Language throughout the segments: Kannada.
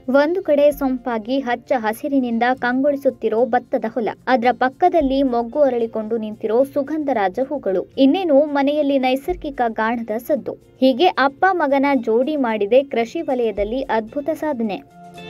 ಒಂದು ಕಡೆ ಸೊಂಪಾಗಿ ಹಚ್ಚ ಹಸಿರಿನಿಂದ ಕಂಗೊಳಿಸುತ್ತಿರೋ ಭತ್ತದ ಹೊಲ ಅದರ ಪಕ್ಕದಲ್ಲಿ ಮೊಗ್ಗು ಅರಳಿಕೊಂಡು ನಿಂತಿರೋ ಸುಗಂಧರಾಜ ಹೂಗಳು ಇನ್ನೇನು ಮನೆಯಲ್ಲಿ ನೈಸರ್ಗಿಕ ಗಾಣದ ಸದ್ದು ಹೀಗೆ ಅಪ್ಪ ಮಗನ ಜೋಡಿ ಮಾಡಿದೆ ಕೃಷಿ ವಲಯದಲ್ಲಿ ಅದ್ಭುತ ಸಾಧನೆ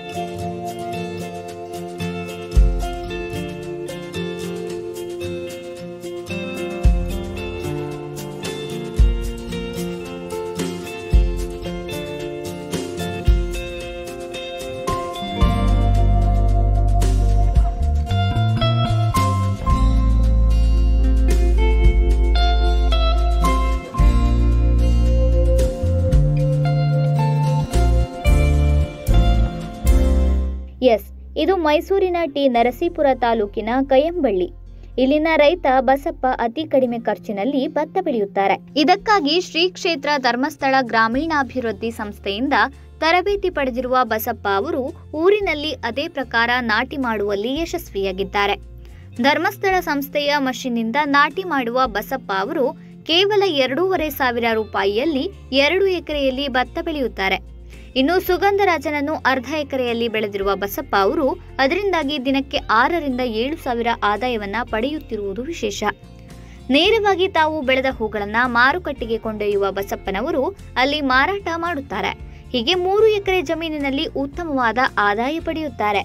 ಎಸ್ ಇದು ಮೈಸೂರಿನ ಟಿ ನರಸೀಪುರ ತಾಲೂಕಿನ ಕಯ್ಯಂಬಳ್ಳಿ ಇಲ್ಲಿನ ರೈತ ಬಸಪ್ಪ ಅತಿ ಕಡಿಮೆ ಖರ್ಚಿನಲ್ಲಿ ಭತ್ತ ಬೆಳೆಯುತ್ತಾರೆ ಇದಕ್ಕಾಗಿ ಶ್ರೀ ಕ್ಷೇತ್ರ ಧರ್ಮಸ್ಥಳ ಗ್ರಾಮೀಣಾಭಿವೃದ್ಧಿ ಸಂಸ್ಥೆಯಿಂದ ತರಬೇತಿ ಪಡೆದಿರುವ ಬಸಪ್ಪ ಅವರು ಊರಿನಲ್ಲಿ ಅದೇ ಪ್ರಕಾರ ನಾಟಿ ಮಾಡುವಲ್ಲಿ ಯಶಸ್ವಿಯಾಗಿದ್ದಾರೆ ಧರ್ಮಸ್ಥಳ ಸಂಸ್ಥೆಯ ಮಷಿನ್ನಿಂದ ನಾಟಿ ಮಾಡುವ ಬಸಪ್ಪ ಅವರು ಕೇವಲ ಎರಡೂವರೆ ಸಾವಿರ ರೂಪಾಯಿಯಲ್ಲಿ ಎರಡು ಎಕರೆಯಲ್ಲಿ ಭತ್ತ ಬೆಳೆಯುತ್ತಾರೆ ಇನ್ನು ಸುಗಂಧರಾಜನನ್ನು ಅರ್ಧ ಎಕರೆಯಲ್ಲಿ ಬೆಳೆದಿರುವ ಬಸಪ್ಪ ಅವರು ಅದರಿಂದಾಗಿ ದಿನಕ್ಕೆ ಆರರಿಂದ ಏಳು ಸಾವಿರ ಆದಾಯವನ್ನ ಪಡೆಯುತ್ತಿರುವುದು ವಿಶೇಷ ನೇರವಾಗಿ ತಾವು ಬೆಳೆದ ಹೂಗಳನ್ನ ಮಾರುಕಟ್ಟೆಗೆ ಕೊಂಡೊಯ್ಯುವ ಬಸಪ್ಪನವರು ಅಲ್ಲಿ ಮಾರಾಟ ಮಾಡುತ್ತಾರೆ ಹೀಗೆ ಮೂರು ಎಕರೆ ಜಮೀನಿನಲ್ಲಿ ಉತ್ತಮವಾದ ಆದಾಯ ಪಡೆಯುತ್ತಾರೆ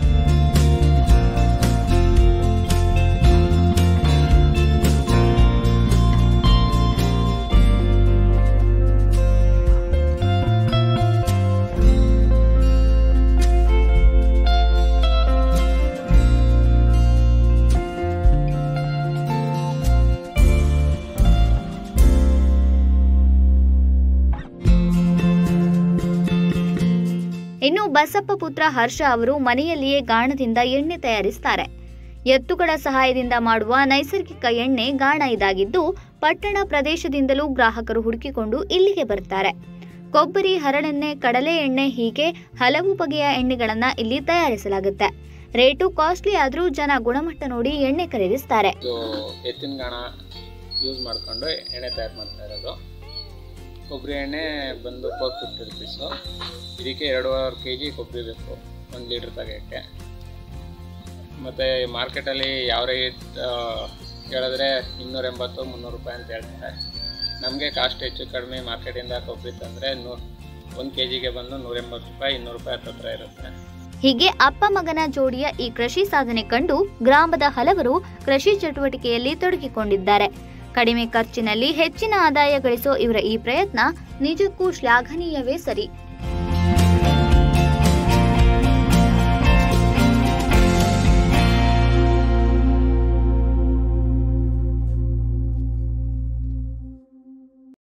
ಇನ್ನು ಬಸಪ್ಪ ಪುತ್ರ ಹರ್ಷ ಅವರು ಮನೆಯಲ್ಲಿಯೇ ಗಾಣದಿಂದ ಎಣ್ಣೆ ತಯಾರಿಸ್ತಾರೆ ಎತ್ತುಗಳ ಸಹಾಯದಿಂದ ಮಾಡುವ ನೈಸರ್ಗಿಕ ಎಣ್ಣೆ ಗಾಣ ಇದಾಗಿದ್ದು ಪಟ್ಟಣ ಪ್ರದೇಶದಿಂದಲೂ ಗ್ರಾಹಕರು ಹುಡುಕಿಕೊಂಡು ಇಲ್ಲಿಗೆ ಬರ್ತಾರೆ ಕೊಬ್ಬರಿ ಹರಳೆಣ್ಣೆ ಕಡಲೆ ಎಣ್ಣೆ ಹೀಗೆ ಹಲವು ಬಗೆಯ ಎಣ್ಣೆಗಳನ್ನ ಇಲ್ಲಿ ತಯಾರಿಸಲಾಗುತ್ತೆ ರೇಟು ಕಾಸ್ಟ್ಲಿ ಆದ್ರೂ ಜನ ಗುಣಮಟ್ಟ ನೋಡಿ ಎಣ್ಣೆ ಖರೀದಿಸ್ತಾರೆ ಇದು ಎತ್ತಿನ ಗಾಣ ಯೂಸ್ ಮಾಡಿಕೊಂಡು ಎಣ್ಣೆ ತಯಾರು ಮಾಡ್ತಾ ಇರೋದು ಕೊಬ್ಬರಿ ಎಣ್ಣೆ ಬಂದು ಫೋರ್ ಫಿಫ್ಟಿ ರುಪೀಸು ಇದಕ್ಕೆ ಎರಡೂವರೆ ಕೆ ಜಿ ಕೊಬ್ಬರಿ ಬೇಕು ಒಂದು ಲೀಟ್ರ್ ತೆಗೆಯೋಕ್ಕೆ ಮತ್ತು ಮಾರ್ಕೆಟಲ್ಲಿ ಯಾವ ರೇಟ್ ಕೇಳಿದ್ರೆ ಇನ್ನೂರ ಎಂಬತ್ತು ಮುನ್ನೂರು ರೂಪಾಯಿ ಅಂತ ಹೇಳ್ತಾರೆ ನಮಗೆ ಕಾಸ್ಟ್ ಹೆಚ್ಚು ಕಡಿಮೆ ಮಾರ್ಕೆಟಿಂದ ಕೊಬ್ಬರಿ ತಂದರೆ ನೂರು ಒಂದು ಕೆ ಜಿಗೆ ಬಂದು ನೂರ ಎಂಬತ್ತು ರೂಪಾಯಿ ಇನ್ನೂರು ರೂಪಾಯಿ ಹತ್ತತ್ರ ಇರುತ್ತೆ ಹೀಗೆ ಅಪ್ಪ ಮಗನ ಜೋಡಿಯ ಈ ಕೃಷಿ ಸಾಧನೆ ಕಂಡು ಗ್ರಾಮದ ಹಲವರು ಕೃಷಿ ಚಟುವಟಿಕೆಯಲ್ಲಿ ತೊಡಗಿಕೊಂಡಿದ್ದಾರೆ ಕಡಿಮೆ ಖರ್ಚಿನಲ್ಲಿ ಹೆಚ್ಚಿನ ಆದಾಯ ಗಳಿಸೋ ಇವರ ಈ ಪ್ರಯತ್ನ ನಿಜಕ್ಕೂ ಶ್ಲಾಘನೀಯವೇ ಸರಿ